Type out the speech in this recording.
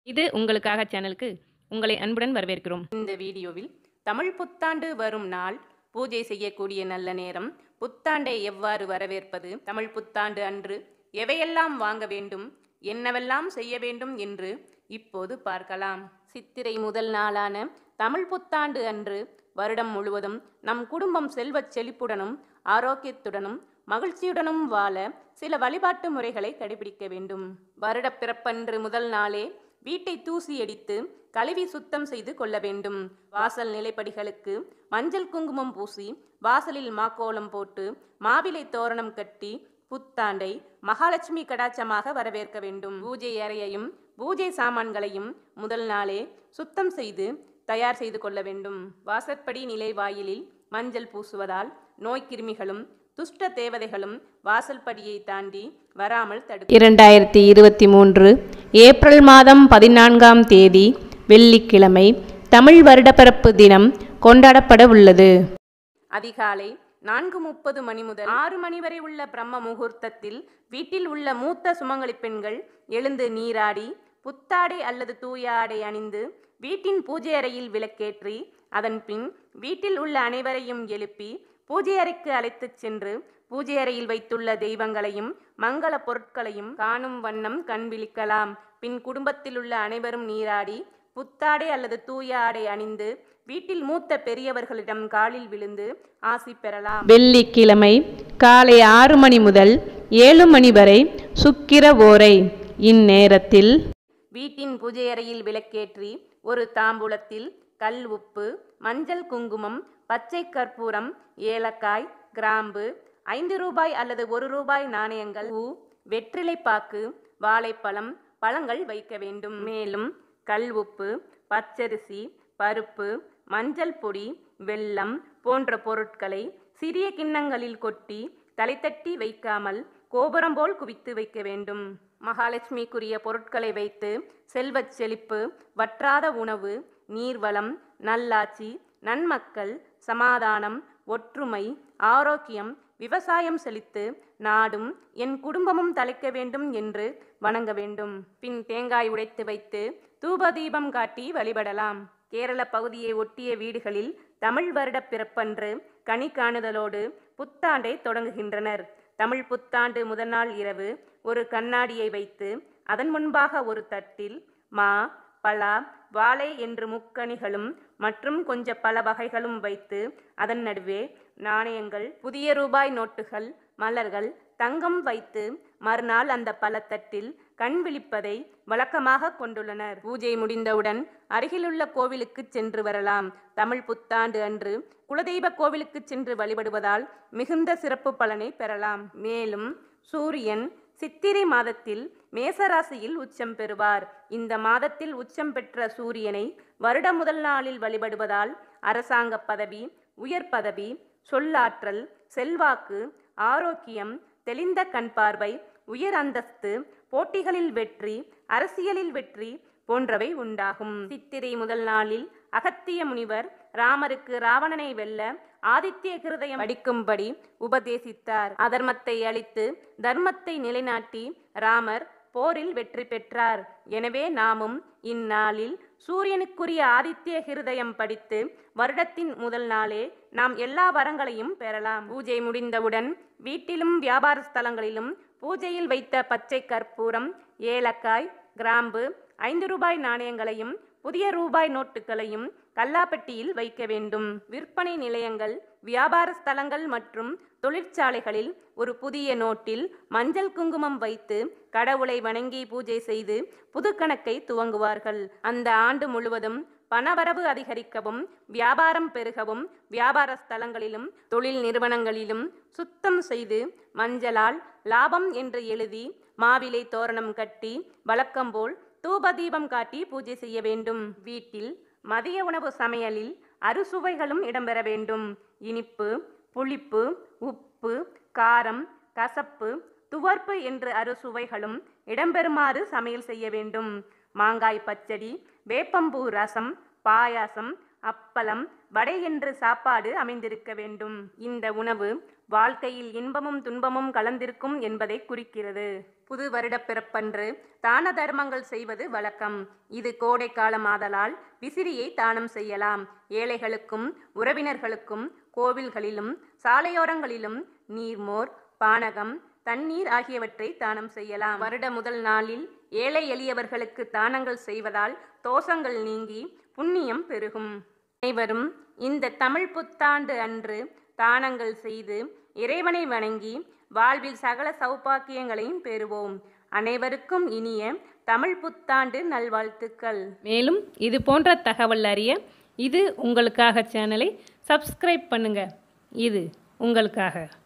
இது உங்களுக்காக சேனலுக்கு உங்களை அன்புடன் வரவேற்கிறோம் இந்த வீடியோவில் தமிழ் புத்தாண்டு வரும் நாள் பூஜை செய்யக்கூடிய நல்ல நேரம் புத்தாண்டை எவ்வாறு வரவேற்பது தமிழ் புத்தாண்டு அன்று எவையெல்லாம் வாங்க வேண்டும் என்னவெல்லாம் செய்ய வேண்டும் என்று இப்போது பார்க்கலாம் சித்திரை முதல் நாளான தமிழ் புத்தாண்டு அன்று வருடம் முழுவதும் நம் குடும்பம் செல்வச் செழிப்புடனும் ஆரோக்கியத்துடனும் மகிழ்ச்சியுடனும் வாழ சில வழிபாட்டு முறைகளை கடைபிடிக்க வேண்டும் வருடப் பிறப்பன்று முதல் நாளே வீட்டை தூசி அடித்து கழுவி சுத்தம் செய்து கொள்ள வேண்டும் வாசல் நிலைப்படிகளுக்கு மஞ்சள் குங்குமம் பூசி வாசலில் மாக்கோலம் போட்டு மாவிலை தோரணம் கட்டி புத்தாண்டை மகாலட்சுமி கடாட்சமாக வரவேற்க வேண்டும் பூஜை அறையையும் பூஜை சாமான்களையும் முதல் நாளே சுத்தம் செய்து தயார் செய்து கொள்ள வேண்டும் வாசற்படி நிலை வாயிலில் மஞ்சள் பூசுவதால் நோய்க்கிருமிகளும் துஷ்ட தேவதைகளும் வாசல்படியை தாண்டி வராமல் தடுக்கும் இரண்டாயிரத்தி இருபத்தி மூன்று ஏப்ரல் மாதம் பதினான்காம் தேதி வெள்ளிக்கிழமை தமிழ் வருடப்பிறப்பு தினம் கொண்டாடப்பட உள்ளது அதிகாலை நான்கு முப்பது மணி முதல் ஆறு மணி வரை உள்ள பிரம்ம முகூர்த்தத்தில் வீட்டில் உள்ள மூத்த சுமங்கலி பெண்கள் எழுந்து நீராடி புத்தாடை அல்லது தூய ஆடை அணிந்து வீட்டின் பூஜை அறையில் விளக்கேற்றி அதன் பின் வீட்டில் உள்ள அனைவரையும் எழுப்பி பூஜை அறைக்கு அழைத்துச் சென்று பூஜை அறையில் வைத்துள்ள தெய்வங்களையும் மங்கள பொருட்களையும் காணும் வண்ணம் கண் விழிக்கலாம் பின் குடும்பத்தில் உள்ள அனைவரும் நீராடி புத்தாடை அல்லது தூய ஆடை அணிந்து வீட்டில் மூத்த பெரியவர்களிடம் காலில் விழுந்து ஆசி பெறலாம் வெள்ளிக்கிழமை காலை ஆறு மணி முதல் ஏழு மணி வரை சுக்கிர ஓரை இந்நேரத்தில் வீட்டின் பூஜை அறையில் விளக்கேற்றி ஒரு தாம்பூலத்தில் கல் உப்பு மஞ்சள் குங்குமம் பச்சை கற்பூரம் ஏலக்காய் கிராம்பு ஐந்து ரூபாய் அல்லது ஒரு ரூபாய் நாணயங்கள் பூ வெற்றிலைப்பாக்கு வாழைப்பழம் பழங்கள் வைக்க வேண்டும் மேலும் கல் உப்பு பச்சரிசி பருப்பு மஞ்சள் பொடி வெல்லம் போன்ற பொருட்களை சிறிய கிண்ணங்களில் கொட்டி தலைத்தட்டி வைக்காமல் கோபுரம் போல் குவித்து வைக்க வேண்டும் மகாலட்சுமிக்குரிய பொருட்களை வைத்து செல்வச் செழிப்பு வற்றாத உணவு நீர்வளம் நல்லாட்சி நன்மக்கள் சமாதானம் ஒற்றுமை ஆரோக்கியம் விவசாயம் செழித்து நாடும் என் குடும்பமும் தலைக்க வேண்டும் என்று வணங்க வேண்டும் பின் தேங்காய் உடைத்து வைத்து தூப தீபம் காட்டி வழிபடலாம் கேரள பகுதியை ஒட்டிய வீடுகளில் தமிழ் வருட பிறப்பன்று கனி காணுதலோடு புத்தாண்டை தொடங்குகின்றனர் தமிழ் புத்தாண்டு முதல் நாள் இரவு ஒரு கண்ணாடியை வைத்து அதன் முன்பாக ஒரு தட்டில் மா பலா வாழை என்று முக்கணிகளும் மற்றும் கொஞ்ச பல வகைகளும் வைத்து அதன் நடுவே நாணயங்கள் புதிய ரூபாய் நோட்டுகள் மலர்கள் தங்கம் வைத்து மறுநாள் அந்த பழத்தட்டில் கண் விழிப்பதை வழக்கமாக கொண்டுள்ளனர் பூஜை முடிந்தவுடன் அருகிலுள்ள கோவிலுக்கு சென்று வரலாம் தமிழ் புத்தாண்டு அன்று குலதெய்வ கோவிலுக்கு சென்று வழிபடுவதால் மிகுந்த சிறப்பு பலனை பெறலாம் மேலும் சூரியன் சித்திரை மாதத்தில் மேசராசியில் உச்சம் பெறுவார் இந்த மாதத்தில் உச்சம் பெற்ற சூரியனை வருட முதல் நாளில் வழிபடுவதால் அரசாங்க பதவி உயர் பதவி சொல்லாற்றல் செல்வாக்கு ஆரோக்கியம் தெளிந்த கண் பார்வை உயர் அந்தஸ்து போட்டிகளில் வெற்றி அரசியலில் வெற்றி போன்றவை உண்டாகும் சித்திரை முதல் நாளில் அகத்திய முனிவர் ராமருக்கு ராவணனை வெல்ல ஆதித்ய கிருதயம் அடிக்கும்படி உபதேசித்தார் அதர்மத்தை அழித்து தர்மத்தை நிலைநாட்டி ராமர் போரில் வெற்றி பெற்றார் எனவே நாமும் இந்நாளில் சூரியனுக்குரிய ஆதித்ய ஹிருதயம் படித்து வருடத்தின் முதல் நாளே நாம் எல்லா வரங்களையும் பெறலாம் பூஜை முடிந்தவுடன் வீட்டிலும் வியாபார ஸ்தலங்களிலும் பூஜையில் வைத்த பச்சை கற்பூரம் ஏலக்காய் கிராம்பு ஐந்து ரூபாய் நாணயங்களையும் புதிய ரூபாய் நோட்டுகளையும் கல்லாப்பட்டியில் வைக்க வேண்டும் விற்பனை நிலையங்கள் வியாபார ஸ்தலங்கள் மற்றும் தொழிற்சாலைகளில் ஒரு புதிய நோட்டில் மஞ்சள் குங்குமம் வைத்து கடவுளை வணங்கி பூஜை செய்து புது கணக்கை துவங்குவார்கள் அந்த ஆண்டு முழுவதும் பணவரவு அதிகரிக்கவும் வியாபாரம் பெருகவும் வியாபார ஸ்தலங்களிலும் தொழில் நிறுவனங்களிலும் சுத்தம் செய்து மஞ்சளால் லாபம் என்று எழுதி மாவிலை தோரணம் கட்டி வழக்கம்போல் தூப தீபம் காட்டி பூஜை செய்ய வேண்டும் வீட்டில் மதிய உணவு சமையலில் அறுசுவைகளும் இடம்பெற வேண்டும் இனிப்பு புளிப்பு உப்பு காரம் கசப்பு துவர்ப்பு என்று அறுசுவைகளும் இடம்பெறுமாறு சமையல் செய்ய வேண்டும் மாங்காய் பச்சடி வேப்பம்பூ ரசம் பாயாசம் அப்பளம் வடை என்று சாப்பாடு அமைந்திருக்க வேண்டும் இந்த உணவு வாழ்க்கையில் இன்பமும் துன்பமும் கலந்திருக்கும் என்பதை குறிக்கிறது புது வருடப் பிறப்பன்று தான தர்மங்கள் செய்வது வழக்கம் இது கோடை காலமாதலால் விசிறியை தானம் செய்யலாம் ஏழைகளுக்கும் உறவினர்களுக்கும் கோவில்களிலும் சாலையோரங்களிலும் நீர்மோர் பானகம் தண்ணீர் ஆகியவற்றை தானம் செய்யலாம் வருட முதல் நாளில் ஏழை எளியவர்களுக்கு தானங்கள் செய்வதால் தோஷங்கள் நீங்கி புண்ணியம் பெருகும் அனைவரும் இந்த தமிழ் புத்தாண்டு அன்று தானங்கள் செய்து இறைவனை வணங்கி வாழ்வில் சகல சௌபாக்கியங்களையும் பெறுவோம் அனைவருக்கும் இனிய தமிழ் புத்தாண்டு நல்வாழ்த்துக்கள் மேலும் இது போன்ற தகவல் அறிய இது உங்களுக்காக சேனலை சப்ஸ்கிரைப் பண்ணுங்க இது உங்களுக்காக